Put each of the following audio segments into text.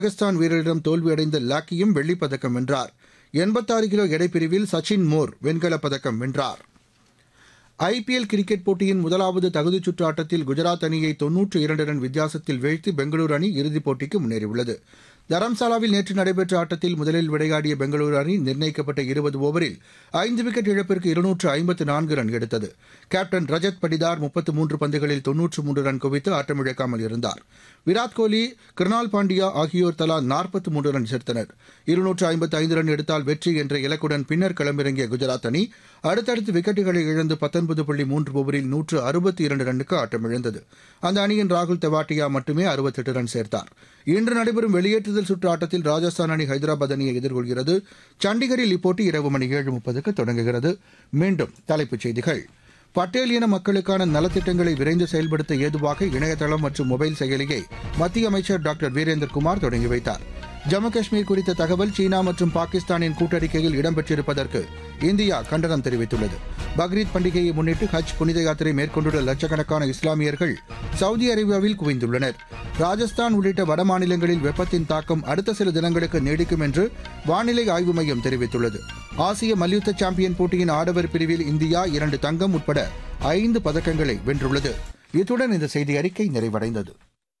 பாகிஸ்தான் வீரரிடம் தோல்வியடைந்த லாக்கியும் வெள்ளிப் பதக்கம் வென்றார் எண்பத்தாறு கிலோ எடைப்பிரிவில் சச்சின் மோர் வெண்கலப் பதக்கம் வென்றார் ஐபிஎல் கிரிக்கெட் போட்டியின் முதலாவது தகுதிச் சுற்று ஆட்டத்தில் குஜராத் அணியை தொன்னூற்று இரண்டு ரன் வித்தியாசத்தில் வீழ்த்தி பெங்களூரு அணி இறுதிப் போட்டிக்கு முன்னேறியுள்ளது தரம்சாலாவில் நேற்று நடைபெற்ற ஆட்டத்தில் முதலில் விளையாடிய பெங்களூரு அணி நிர்ணயிக்கப்பட்ட இருபது ஓவரில் ஐந்து விக்கெட் இழப்பிற்கு இருநூற்று ஐம்பத்து நான்கு ரன் எடுத்தது கேப்டன் ரஜத் படிதார் முப்பத்து மூன்று பந்துகளில் தொன்னூற்று மூன்று ரன் குவித்து ஆட்டமிழக்காமல் இருந்தார் விராட் கோலி கிருணால் பாண்டியா ஆகியோர் தலா நாற்பத்து மூன்று ரன் சேர்த்தனர் இருநூற்று ஐம்பத்து ஐந்து ரன் எடுத்தால் வெற்றி என்ற இலக்குடன் பின்னர் களமிறங்கிய குஜராத் அணி அடுத்தடுத்து விக்கெட்டுகளை இழந்து பத்தொன்பது புள்ளி மூன்று ஓவரில் நூற்று அறுபத்தி இரண்டு ரன்னுக்கு ஆட்டமிழந்தது அந்த அணியின் ராகுல் தெவாட்டியா மட்டுமே அறுபத்தெட்டு ரன் சேர்த்தார் இன்று நடைபெறும் வெளியேற்றுதல் சுற்று ஆட்டத்தில் ராஜஸ்தான் அணி ஹைதராபாத் அணியை எதிர்கொள்கிறது சண்டிகரில் இப்போட்டி இரவு மணி ஏழு முப்பதுக்கு தொடங்குகிறது மீண்டும் தலைப்புச் செய்திகள் பட்டேல் இன மக்களுக்கான நலத்திட்டங்களை விரைந்து செயல்படுத்த ஏதுவாக இணையதளம் மற்றும் மொபைல் செயலியை மத்திய அமைச்சர் டாக்டர் வீரேந்தர்குமார் தொடங்கி வைத்தார் ஜம்மு காஷ்மீர் குறித்த தகவல் சீனா மற்றும் பாகிஸ்தானின் கூட்டறிக்கையில் இடம்பெற்றிருப்பதற்கு இந்தியா கண்டனம் தெரிவித்துள்ளது பக்ரீத் பண்டிகையை முன்னிட்டு ஹஜ் புனித யாத்திரை மேற்கொண்டுள்ள லட்சக்கணக்கான இஸ்லாமியர்கள் சவுதி அரேபியாவில் குவிந்துள்ளனர் ராஜஸ்தான் உள்ளிட்ட வட மாநிலங்களில் வெப்பத்தின் தாக்கம் அடுத்த சில தினங்களுக்கு நீடிக்கும் என்று வானிலை ஆய்வு மையம் தெரிவித்துள்ளது ஆசிய மல்யுத்த சாம்பியன் போட்டியின் ஆடவர் பிரிவில் இந்தியா இரண்டு தங்கம் உட்பட ஐந்து பதக்கங்களை வென்றுள்ளது இத்துடன் இந்த செய்தி அறிக்கை நிறைவடைந்தது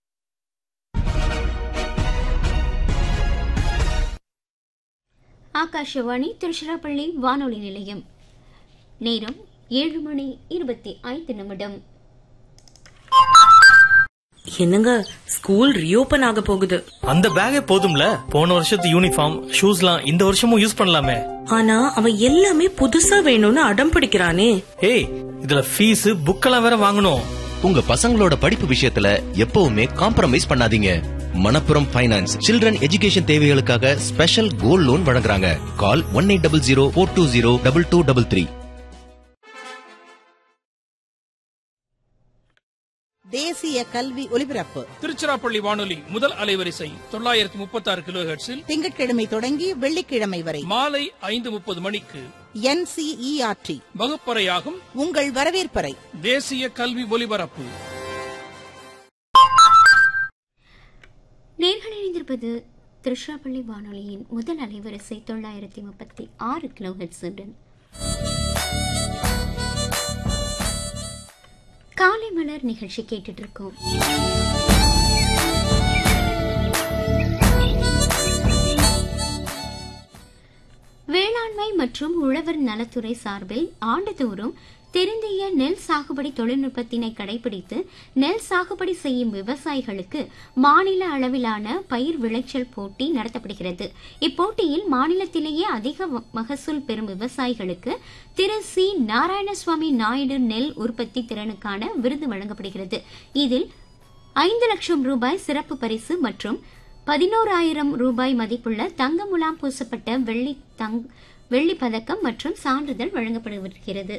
ஆகாஷவாணி திருச்சிராப்பள்ளி வானொலி நிலையம் நேரம் ஏழு மணி இருபத்தி ஐந்து நிமிடம் என்னங்க ஸ்கூல் ரீஓபன் ஆக போகுது அந்த பேக்கே போதும்ல போன வருஷத்து யூனிஃபார்ம் ஷூஸ்லாம் இந்த வருஷமும் யூஸ் பண்ணலாமே ஆனா அவன் எல்லாமே புதுசா வேணும்னு அடம் பிடிக்கிறானே ஏய் இதுல ஃபீஸ் புக்கெல்லாம் வேற வாங்கணும் உங்க பசங்களோட படிப்பு விஷயத்துல எப்பவுமே காம்ப்ரமைஸ் பண்ணாதீங்க மணப்புரம் ஃபைனான்ஸ் சில்ட்ரன் எஜுகேஷன் தேவைகளுக்காக ஸ்பெஷல் கோல்ட் லோன் வழங்குறாங்க call one eight double zero four two zero double two double three தேசிய கல்வி ஒலிபரப்பு திருச்சிராப்பள்ளி வானொலி முதல் அலைவரிசை தொள்ளாயிரத்தி முப்பத்தி ஆறு கிலோ ஹெர்ட்ஸில் திங்கட்கிழமை தொடங்கி வெள்ளிக்கிழமை வரை மாலை ஐந்து முப்பது மணிக்கு என்சிஇஆர்டி வகுப்பறையாகும் உங்கள் வரவேற்பறை தேசிய கல்வி ஒலிபரப்பு நேர்கள் இணைந்திருப்பது திருச்சிராப்பள்ளி வானொலியின் முதல் அலைவரிசை தொள்ளாயிரத்தி முப்பத்தி ஆறு கிலோ ஹெட்ஸுடன் காலை மலர் நிகழ்ச்சி கேட்டுட்டு இருக்கோம் வேளாண்மை மற்றும் உழவர் நலத்துறை சார்பில் ஆண்டுதோறும் திருந்திய நெல் சாகுபடி தொழில்நுட்பத்தினை கடைபிடித்து நெல் சாகுபடி செய்யும் விவசாயிகளுக்கு மாநில அளவிலான பயிர் விளைச்சல் போட்டி நடத்தப்படுகிறது இப்போட்டியில் மாநிலத்திலேயே அதிக மகசூல் பெறும் விவசாயிகளுக்கு திரு சி நாராயணசுவாமி நாயுடு நெல் உற்பத்தி திறனுக்கான விருது வழங்கப்படுகிறது இதில் ஐந்து லட்சம் ரூபாய் சிறப்பு பரிசு மற்றும் பதினோராயிரம் ரூபாய் மதிப்புள்ள தங்க முலாம் பூசப்பட்ட வெள்ளி தங் வெள்ளி பதக்கம் மற்றும் சான்றிதழ் வழங்கப்படுகிறது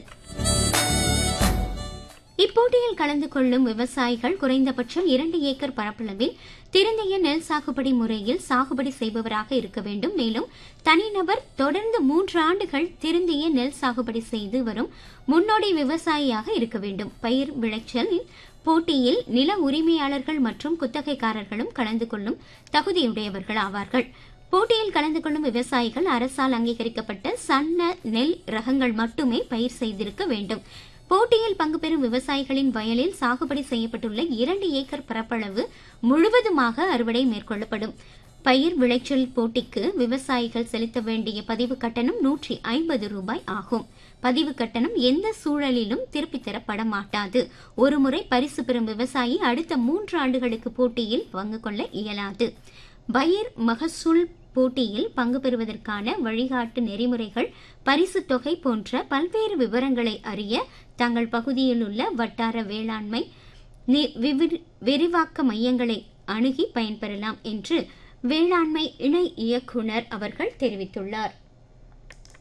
இப்போட்டியில் கலந்து கொள்ளும் விவசாயிகள் குறைந்தபட்சம் இரண்டு ஏக்கர் பரப்பளவில் திருந்திய நெல் சாகுபடி முறையில் சாகுபடி செய்பவராக இருக்க வேண்டும் மேலும் தனிநபர் தொடர்ந்து மூன்று ஆண்டுகள் திருந்திய நெல் சாகுபடி செய்து வரும் முன்னோடி விவசாயியாக இருக்க வேண்டும் பயிர் விளைச்சல் போட்டியில் நில உரிமையாளர்கள் மற்றும் குத்தகைக்காரர்களும் கலந்து கொள்ளும் தகுதியுடையவர்கள் ஆவார்கள் போட்டியில் கலந்து கொள்ளும் விவசாயிகள் அரசால் அங்கீகரிக்கப்பட்ட சன்ன நெல் ரகங்கள் மட்டுமே பயிர் செய்திருக்க வேண்டும் போட்டியில் பங்கு பெறும் விவசாயிகளின் வயலில் சாகுபடி செய்யப்பட்டுள்ள இரண்டு ஏக்கர் பரப்பளவு முழுவதுமாக அறுவடை மேற்கொள்ளப்படும் பயிர் விளைச்சல் போட்டிக்கு விவசாயிகள் செலுத்த வேண்டிய பதிவு கட்டணம் நூற்றி ஐம்பது ரூபாய் ஆகும் பதிவு கட்டணம் எந்த சூழலிலும் திருப்பித் தரப்பட மாட்டாது ஒருமுறை பரிசு பெறும் விவசாயி அடுத்த மூன்று ஆண்டுகளுக்கு போட்டியில் பங்கு கொள்ள இயலாது பயிர் மகசூல் போட்டியில் பங்கு பெறுவதற்கான வழிகாட்டு நெறிமுறைகள் பரிசு தொகை போன்ற பல்வேறு விவரங்களை அறிய தங்கள் பகுதியில் உள்ள வட்டார வேளாண்மை விரிவாக்க மையங்களை அணுகி பயன்பெறலாம் என்று வேளாண்மை இணை இயக்குனர் அவர்கள் தெரிவித்துள்ளார்